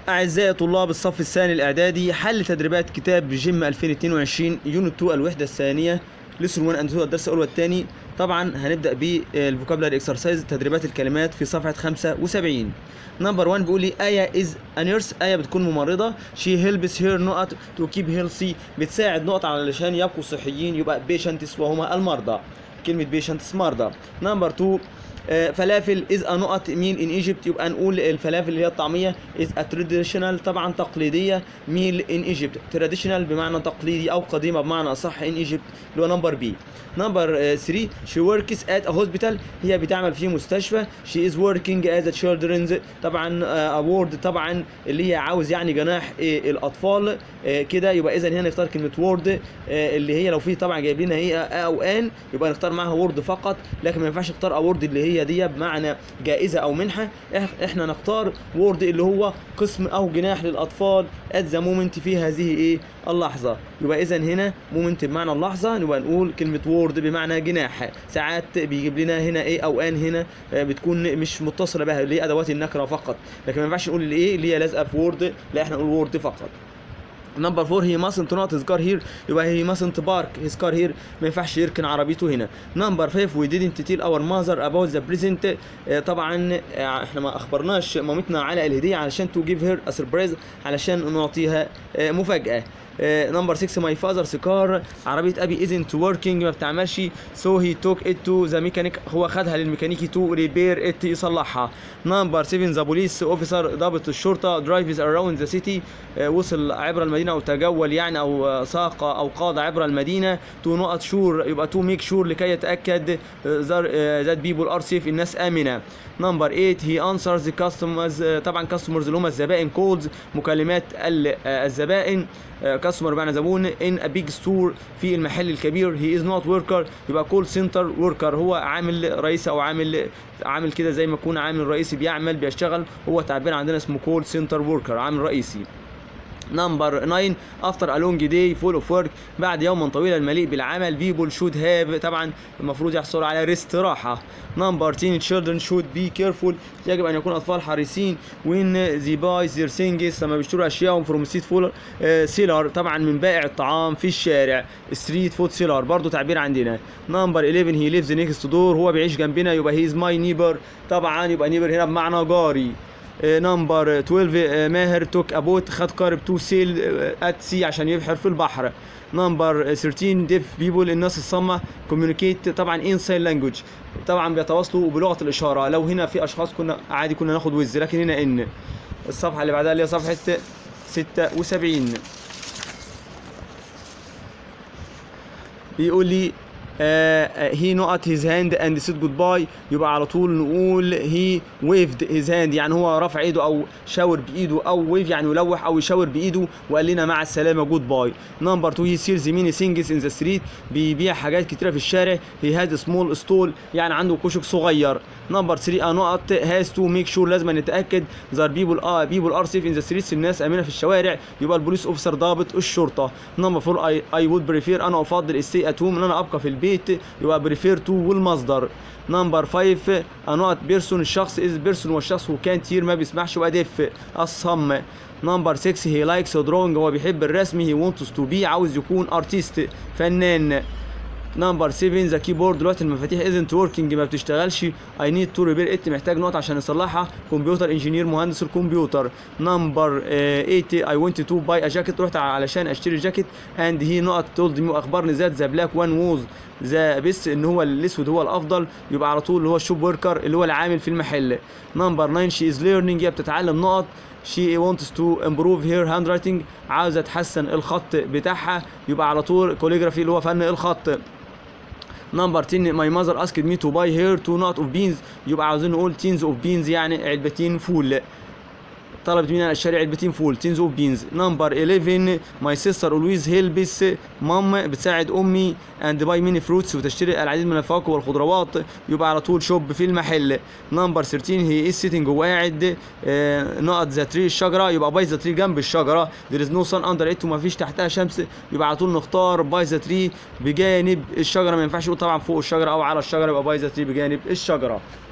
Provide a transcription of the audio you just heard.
أعزائي طلاب الصف الثاني الإعدادي حل تدريبات كتاب جيم 2022 يونت 2 الوحدة الثانية لسون 1 أند 2 الدرس الأول والثاني طبعا هنبدأ بالفوكابلري اكسرسايز تدريبات الكلمات في صفحة 75 نمبر 1 بيقول لي آية از نيرس آية بتكون ممرضة شي هيلبس هير نقط تو كيب هيلثي بتساعد نقط علشان يبقوا صحيين يبقى بيشنتس وهما المرضى كلمة بيشنتس مرضى نمبر 2 آه، فلافل از ا نقط ميل ان ايجيبت يبقى نقول الفلافل اللي هي الطعميه از ا تراديشنال طبعا تقليديه ميل ان ايجيبت تراديشنال بمعنى تقليدي او قديمه بمعنى اصح ان ايجيبت اللي هو نمبر بي نمبر 3 شي وركس ات ا هوسبيتال هي بتعمل في مستشفى شي از وركينج از تشيلدرنز طبعا اوورد طبعا اللي هي عاوز يعني جناح إيه الاطفال آه، كده يبقى اذا هنا نختار كلمه وورد اللي هي لو في طبعا جايب لنا هي ا او ان يبقى نختار معاها وورد فقط لكن ما ينفعش نختار اوورد اللي هي دي بمعنى جائزه او منحه إح- احنا نختار وورد اللي هو قسم او جناح للاطفال ات ذا مومنت في هذه ايه اللحظه يبقى اذا هنا مومنت بمعنى اللحظه نبقى نقول كلمه وورد بمعنى جناح ساعات بيجيب لنا هنا ايه او ان هنا آه، بتكون مش متصله بها اللي هي ادوات النكره فقط لكن ما ينفعش نقول الايه اللي هي لازقه في وورد لا احنا نقول وورد فقط نمبر 4 هي mustn't not his car here يبقى هي mustn't park his car here ما ينفعش يركن عربيته هنا نمبر 5 we didn't tell our mother about the present آه، طبعا آه، احنا ما اخبرناش مامتنا على الهديه علشان to give her a surprise علشان نعطيها آه، مفاجاه نمبر 6 ماي فازرز كار عربيه ابي ازنت وركينج ما بتعملش سو هي توك ات تو ذا ميكانيك هو خدها للميكانيكي تو ريبير ات يصلحها نمبر 7 ذا بوليس اوفيسر ضابط الشرطه درايفز اراوند ذا سيتي وصل عبر المدينه او تجول يعني او آه، ساق او قاد عبر المدينه تو نقط شور يبقى تو ميك شور لكي يتاكد ذات بيبول ار سيف الناس امنه نمبر 8 هي انسرز كاستمرز طبعا كاستمرز اللي هم الزبائن كولز مكالمات ال- آه، الزبائن كاستمر بمعنى زبون ان ا بيج ستور في المحل الكبير هي از نوت وركر يبقى كول سنتر وركر هو عامل رئيسي او عامل عامل كده زي ما يكون عامل رئيسي بيعمل بيشتغل هو تعبير عندنا اسمه كول سنتر وركر عامل رئيسي نمبر 9 افتر ا لونج داي فول اوف ورك بعد يوم طويل المليء بالعمل بيبول شود هاف طبعا المفروض يحصلوا على ريست راحه نمبر 10 children should be careful يجب ان يكون اطفال حريصين when they buy their things لما بيشتروا اشيائهم from street food سيلر طبعا من بائع الطعام في الشارع ستريت فود سيلر برضو تعبير عندنا نمبر 11 he lives next door هو بيعيش جنبنا يبقى he is my neighbor طبعا يبقى نيبر هنا بمعنى جاري نمبر 12 آه، ماهر توك ابوت خد قارب تو سيل ات سي عشان يبحر في البحر نمبر 13 ديف بيبول الناس الصامه كوميونيكيت طبعا ان ساين لانجوج طبعا بيتواصلوا بلغه الاشاره لو هنا في اشخاص كنا عادي كنا ناخد وز لكن هنا ان الصفحه اللي بعدها اللي هي صفحه 76 بيقول لي هي نقط هيز هاند اند سيد جود باي يبقى على طول نقول هي ويفد هيز هاند يعني هو رفع ايده او شاور بايده او ويف يعني يلوح او يشاور بايده وقال لنا مع السلامه جود باي نمبر 2 هي سيلز ميني سينجز ان ذا ستريت بيبيع حاجات كتيره في الشارع هي هاد سمول ستول يعني عنده كشك صغير نمبر 3 ا نقط هاز تو ميك شور لازم نتاكد ذا بيبول اه بيبول ار سيف ان ذا ستريتس الناس امنه في الشوارع يبقى البوليس اوفيسر ضابط الشرطه نمبر 4 اي اي وود بريفير انا افضل الستي ات هوم ان انا ابقى في البيت يبقى بريفير تو والمصدر نمبر 5 نقط بيرسون الشخص از بيرسون والشخص هو كان تير ما بيسمعش وادف الصم نمبر 6 هي لايكس دروينج هو بيحب الرسم هي وونتس تو بي عاوز يكون ارتست فنان نمبر 7 ذا كيبورد دلوقتي المفاتيح ازنت وركينج ما بتشتغلش اي نيد تو ريبير ات محتاج نقط عشان يصلحها كمبيوتر انجينير مهندس الكمبيوتر نمبر 8 اي ونت تو باي ا جاكيت رحت علشان اشتري جاكيت اند هي نقط تولد مي اخبرني ذات ذا بلاك وان ووز ذا بس ان هو الاسود هو الافضل يبقى على طول اللي هو الشوب وركر اللي هو العامل في المحل نمبر 9 شي از ليرنينج هي بتتعلم نقط she wants to improve her handwriting عاوزه تحسن الخط بتاعها يبقى على طول كوليجرافي اللي هو فن الخط نمبر 10 ماي ماذر اسكد مي تو باي هير تو نوت اوف بينز يبقى عاوزين نقول تينز اوف بينز يعني علبتين فول طلبت مني اشتري علبتين فول تينز اوف بينز نمبر 11 ماي سيستر اولويز هيلبس مام بتساعد امي اند باي ميني فروتس وتشتري العديد من الفواكه والخضروات يبقى على طول شوب في المحل نمبر 13 هي از سيتنج هو قاعد آه، نقط ذا تري الشجره يبقى باي ذا تري جنب الشجره ذير از نو سان اندر ات وما فيش تحتها شمس يبقى على طول نختار باي ذا تري بجانب الشجره ما ينفعش نقول طبعا فوق الشجره او على الشجره يبقى باي ذا تري بجانب الشجره